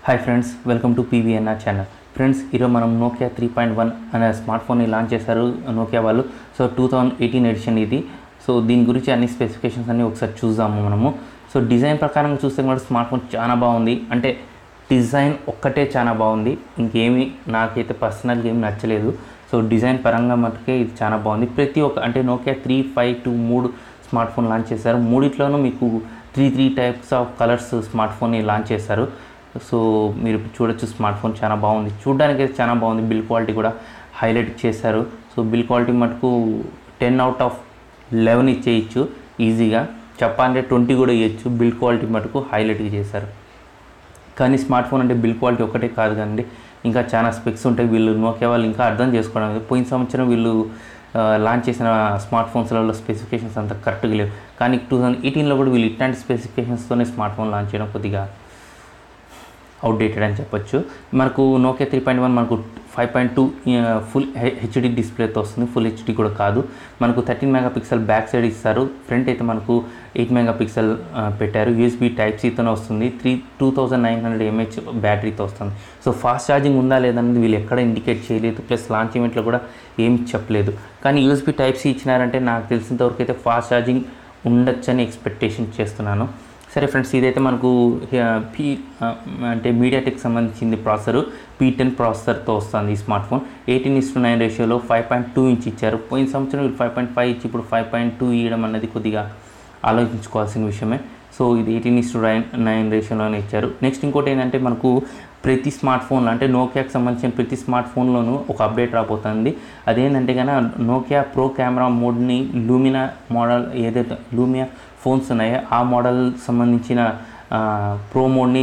Hi friends welcome to PVNR channel friends ఈరోజు మనం Nokia three point one అనే smart ఫోన్ని లాంచ్ చేశారు నోకియా వాళ్ళు so two thousand eighteen edition ఇది సో దీని గురించి అన్ని స్పెసిఫికేషన్స్ అన్ని ఒకసారి చూద్దాము మనము సో డిజైన్ ప్రకారం చూస్తే కూడా స్మార్ట్ ఫోన్ చాలా బాగుంది అంటే డిజైన్ ఒక్కటే చాలా బాగుంది ఇంకేమీ నాకైతే పర్సనల్గా ఏమి నచ్చలేదు సో డిజైన్ పరంగా మటుకే ఇది చాలా బాగుంది ప్రతి ఒక్క అంటే నోకియా త్రీ ఫైవ్ టూ మూడు స్మార్ట్ ఫోన్ లాంచ్ చేశారు మూడిట్లోనూ మీకు three three types of colours smart ఫోన్ని లాంచ్ చేశారు సో మీరు చూడొచ్చు స్మార్ట్ ఫోన్ చాలా బాగుంది చూడడానికి అయితే చాలా బాగుంది బిల్ క్వాలిటీ కూడా హైలైట్ చేశారు సో బిల్ క్వాలిటీ మటుకు టెన్ అవుట్ ఆఫ్ లెవెన్ ఇచ్చేయచ్చు ఈజీగా చెప్పాలంటే ట్వంటీ కూడా ఇవ్వచ్చు బిల్ క్వాలిటీ మటుకు హైలైట్గా చేశారు కానీ స్మార్ట్ ఫోన్ అంటే బిల్ క్వాలిటీ ఒకటే కాదు కదండి ఇంకా చాలా స్పెక్స్ ఉంటాయి వీళ్ళు నోకియా వాళ్ళు ఇంకా అర్థం చేసుకోవడం లేదు. పోయిన సంవత్సరం వీళ్ళు ఆ, లాంచ్ చేసిన స్మార్ట్ ఫోన్స్లలో స్పెసిఫికేషన్స్ అంత కరెక్ట్గా లేవు కానీ టూ థౌజండ్ ఎయిటీన్లో కూడా వీళ్ళు ఇట్లాంటి స్పెసిఫికేషన్స్తోనే స్మార్ట్ ఫోన్ లాంచ్ చేయడం కొద్దిగా అవుట్డేటెడ్ అని చెప్పొచ్చు మనకు నోకియా త్రీ పాయింట్ వన్ మనకు five point two full HD డిస్ప్లేతో వస్తుంది ఫుల్ హెచ్డి కూడా కాదు మనకు thirteen mega pixel back side ఇస్తారు ఫ్రంట్ అయితే మనకు ఎయిట్ మెగా పిక్సెల్ పెట్టారు యూఎస్బీ టైప్ సీతోనే వస్తుంది three two thousand nine hundred mAh బ్యాటరీతో వస్తుంది సో ఫాస్ట్ ఛార్జింగ్ ఉందా లేదన్నది వీళ్ళు ఎక్కడ ఇండికేట్ చేయలేదు ప్లస్ లాంచ్ ఈవెంట్లో కూడా ఏం చెప్పలేదు కానీ యూఎస్బీ టైప్ సి ఇచ్చినారంటే నాకు తెలిసినంతవరకు అయితే ఫాస్ట్ ఛార్జింగ్ ఉండొచ్చని ఎక్స్పెక్టేషన్ చేస్తున్నాను సరే ఫ్రెండ్స్ ఇదైతే మనకు పీ అంటే మీడియాటెక్ సంబంధించింది ప్రాసెసర్ పీ టెన్ ప్రాసెసర్తో వస్తుంది ఈ smart phone eighteen is to nine రేషియోలో ఫైవ్ పాయింట్ టూ ఇంచ్ ఇచ్చారు పోయిన సంవత్సరం వీళ్ళు ఫైవ్ పాయింట్ ఫైవ్ ఇచ్చి ఇప్పుడు ఫైవ్ పాయింట్ టూ ఇవ్వడం అన్నది కొద్దిగా ఆలోచించుకోవాల్సిన విషయమే సో ఇది eighteen is to nine nine రేషియోలోనే ఇచ్చారు నెక్స్ట్ ఇంకోటి ఏంటంటే మనకు ప్రతి స్మార్ట్ ఫోన్లో అంటే నోకియాకి సంబంధించిన ప్రతి స్మార్ట్ ఫోన్లోనూ ఒక అప్డేట్ రాబోతుంది అదేంటంటే కనుక నోకియా ప్రో కెమెరా మోడ్ని లూమినా మోడల్ ఏదైతే లూమియా ఫోన్స్ ఉన్నాయో ఆ మోడల్ సంబంధించిన ఆ, ప్రో మోడ్ని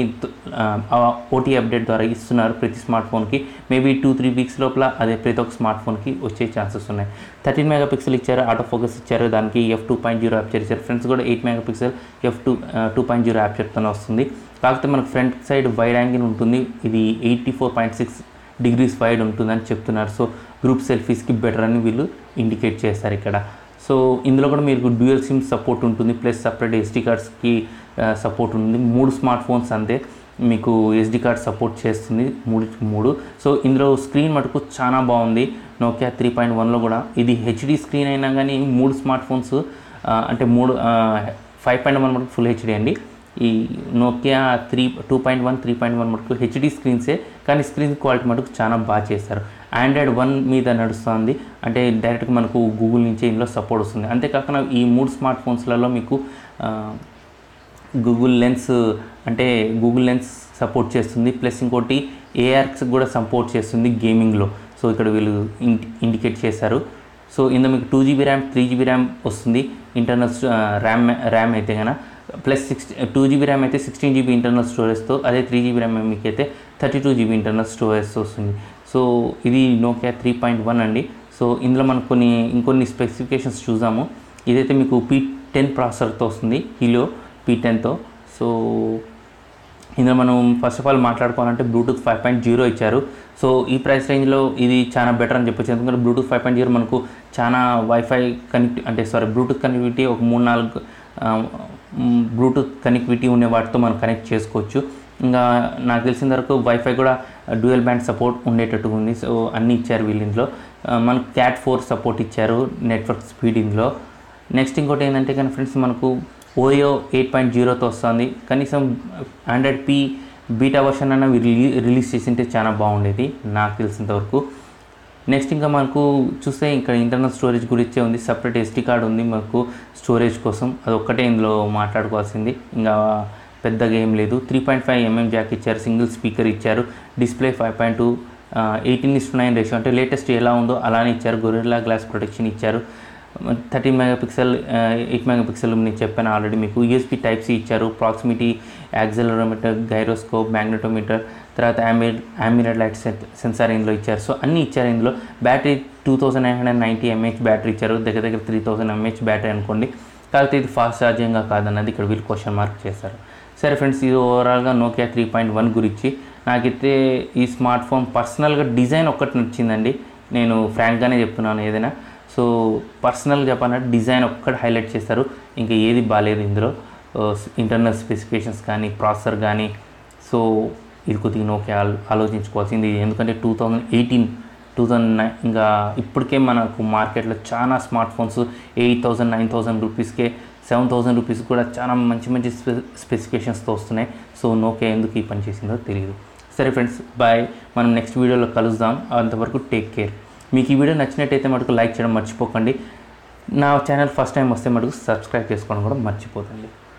ఓటీ అప్డేట్ ద్వారా ఇస్తున్నారు ప్రతి స్మార్ట్ ఫోన్కి మేబీ టూ త్రీ వీక్స్ లోపల అదే ప్రతి ఒక్క స్మార్ట్ ఫోన్కి వచ్చే ఛాన్సెస్ ఉన్నాయి థర్టీన్ మెగా పిక్సెల్ ఇచ్చారు ఆటో ఫోకస్ ఇచ్చారు దానికి F two point zero aperture ఇచ్చారు ఫ్రంట్స్ కూడా eight mega pixel F two two point zero యాప్చర్తోనే వస్తుంది కాకపోతే మనకు ఫ్రంట్ సైడ్ వైడ్ యాంగిల్ ఉంటుంది ఇది eighty four point six degrees wide ఉంటుందని చెప్తున్నారు సో గ్రూప్ సెల్ఫీస్కి బెటర్ అని వీళ్ళు ఇండికేట్ చేస్తారు ఇక్కడ సో ఇందులో కూడా మీకు డ్యూయల్ సిమ్ సపోర్ట్ ఉంటుంది ప్లస్ సపరేట్ ఎస్డి కార్డ్స్కి సపోర్ట్ ఉంటుంది మూడు స్మార్ట్ ఫోన్స్ అంతే మీకు ఎస్డి కార్డ్ సపోర్ట్ చేస్తుంది మూడు మూడు సో ఇందులో స్క్రీన్ మటుకు చాలా బాగుంది నోకియా త్రీ పాయింట్ వన్లో కూడా ఇది హెచ్డి స్క్రీన్ అయినా కానీ మూడు స్మార్ట్ ఫోన్స్ అంటే మూడు ఫైవ్ పాయింట్ వన్ మటుకు ఫుల్ హెచ్డి అండి ఈ Nokia three two point one three point one మటుకు హెచ్డి స్క్రీన్సే కానీ స్క్రీన్ క్వాలిటీ మటుకు చాలా బాగా చేస్తారు ఆండ్రాయిడ్ వన్ మీద నడుస్తుంది అంటే డైరెక్ట్గా మనకు గూగుల్ నుంచే ఇందులో సపోర్ట్ వస్తుంది అంతేకాకుండా ఈ మూడు స్మార్ట్ ఫోన్స్లలో మీకు ఆ, గూగుల్ లెన్స్ అంటే గూగుల్ లెన్స్ సపోర్ట్ చేస్తుంది ప్లస్ ఇంకోటి ఏఆర్క్స్ కూడా సపోర్ట్ చేస్తుంది గేమింగ్లో సో ఇక్కడ వీళ్ళు ఇండి ఇండికేట్ చేశారు సో ఇందులో మీకు two GB RAM three GB RAM వస్తుంది ఇంటర్నల్ ర్యామ్ ర్యామ్ అయితే కనుక plus six two GB RAM అయితే సిక్స్టీన్ జీబీ ఇంటర్నల్ స్టోరేజ్తో అదే త్రీ జీబీ ర్యామ్ మీకు అయితే థర్టీ టూ జీబీ ఇంటర్నల్ స్టోరేజ్తో వస్తుంది సో ఇది నోకియా త్రీ పాయింట్ వన్ అండి సో ఇందులో మనకు కొన్ని ఇంకొన్ని స్పెసిఫికేషన్స్ చూసాము ఇదైతే మీకు పీ టెన్ ప్రాసెసర్తో వస్తుంది హీలో పీ టెన్తో సో ఇందులో మనం ఫస్ట్ ఆఫ్ ఆల్ మాట్లాడుకోవాలంటే బ్లూటూత్ ఫైవ్ పాయింట్ జీరో ఇచ్చారు సో ఈ ప్రైస్ రేంజ్లో ఇది చాలా బెటర్ అని చెప్పొచ్చు ఎందుకంటే బ్లూటూత్ ఫైవ్ పాయింట్ జీరో మనకు చాలా వైఫై కనెక్ట్ అంటే సారీ బ్లూటూత్ కనెక్టివిటీ ఒక మూడు నాలుగు ఆ, మ్, బ్లూటూత్ కనెక్టివిటీ ఉండే వాటితో మనం కనెక్ట్ చేసుకోవచ్చు ఇంకా నాకు తెలిసిన వరకు వైఫై కూడా డ్యూయల్ బ్యాండ్ సపోర్ట్ ఉండేటట్టు ఉంది సో అన్నీ ఇచ్చారు వీళ్ళు ఇందులో ఆ, మనకు క్యాట్ ఫోర్ సపోర్ట్ ఇచ్చారు నెట్వర్క్ స్పీడ్ ఇందులో నెక్స్ట్ ఇంకోటి ఏంటంటే కానీ ఫ్రెండ్స్ మనకు ఓయో ఎయిట్ పాయింట్ జీరోతో వస్తుంది కనీసం హండ్రెడ్ పీ బీటా వర్షన్ అన్న రిలీ రిలీజ్ చేసింటే చాలా బాగుండేది నాకు తెలిసినంత వరకు నెక్స్ట్ ఇంకా మనకు చూస్తే ఇక్కడ ఇంటర్నల్ స్టోరేజ్ గురించే ఉంది సపరేట్ ఎస్టీ కార్డ్ ఉంది మనకు స్టోరేజ్ కోసం అది ఒక్కటే ఇందులో మాట్లాడుకోవాల్సింది ఇంకా పెద్దగా ఏం లేదు three point five mm jack ఇచ్చారు సింగిల్ స్పీకర్ ఇచ్చారు display five point two eighteen is nine ratio అంటే లేటెస్ట్ ఎలా ఉందో అలానే ఇచ్చారు గొరిల్లా గ్లాస్ ప్రొటెక్షన్ ఇచ్చారు thirteen mega pixel eight mega pixel నేను చెప్పాను ఆల్రెడీ మీకు యూఎస్పీ టైప్ సి ఇచ్చారు ప్రాక్సిమిటీ యాక్సలరోమీటర్ గైరోస్కోప్ మ్యాగ్నెటోమీటర్ తర్వాత ఆంబియర్ ఆంబియర్ లైట్ సెన్సార్ ఇందులో ఇచ్చారు సో అన్నీ ఇచ్చారు ఇందులో battery two thousand nine hundred ninety mAh battery ఇచ్చారు దగ్గర దగ్గర త్రీ థౌసండ్ ఎంహెచ్ బ్యాటరీ అనుకోండి కాకపోతే ఇది ఫాస్ట్ ఛార్జింగ్గా కాదన్నది ఇక్కడ వీళ్ళు క్వశ్చన్ మార్క్ చేశారు సరే ఫ్రెండ్స్ ఇది ఓవరాల్గా నోకియా త్రీ పాయింట్ వన్ గురించి నాకైతే ఈ స్మార్ట్ ఫోన్ పర్సనల్గా డిజైన్ ఒక్కటి నచ్చిందండి నేను ఫ్రాంక్గానే చెప్తున్నాను ఏదైనా సో పర్సనల్గా చెప్పాలంటే డిజైన్ ఒక్కటి హైలైట్ చేస్తారు ఇంకా ఏది బాగాలేదు ఇందులో ఇంటర్నల్ స్పెసిఫికేషన్స్ కానీ ప్రాసెసర్ కానీ సో ఇది కొద్దిగా నోకే ఆలో ఆలోచించుకోవాల్సింది ఎందుకంటే two thousand eighteen two thousand nine ఇంకా ఇప్పటికే మనకు మార్కెట్లో చాలా smart phones eight thousand nine thousand రూపీస్కే సెవెన్ థౌజండ్ రూపీస్ కూడా చాలా మంచి మంచి స్పె స్పెసిఫికేషన్స్తో వస్తున్నాయి సో నోకే ఎందుకు ఈ పని చేసిందో తెలియదు సరే ఫ్రెండ్స్ బాయ్ మనం నెక్స్ట్ వీడియోలో కలుద్దాం అంతవరకు టేక్ కేర్ మీకు ఈ వీడియో నచ్చినట్టయితే మటుకు లైక్ చేయడం మర్చిపోకండి నా ఛానల్ ఫస్ట్ టైం వస్తే మటుకు సబ్స్క్రైబ్ చేసుకోవడం కూడా మర్చిపోకండి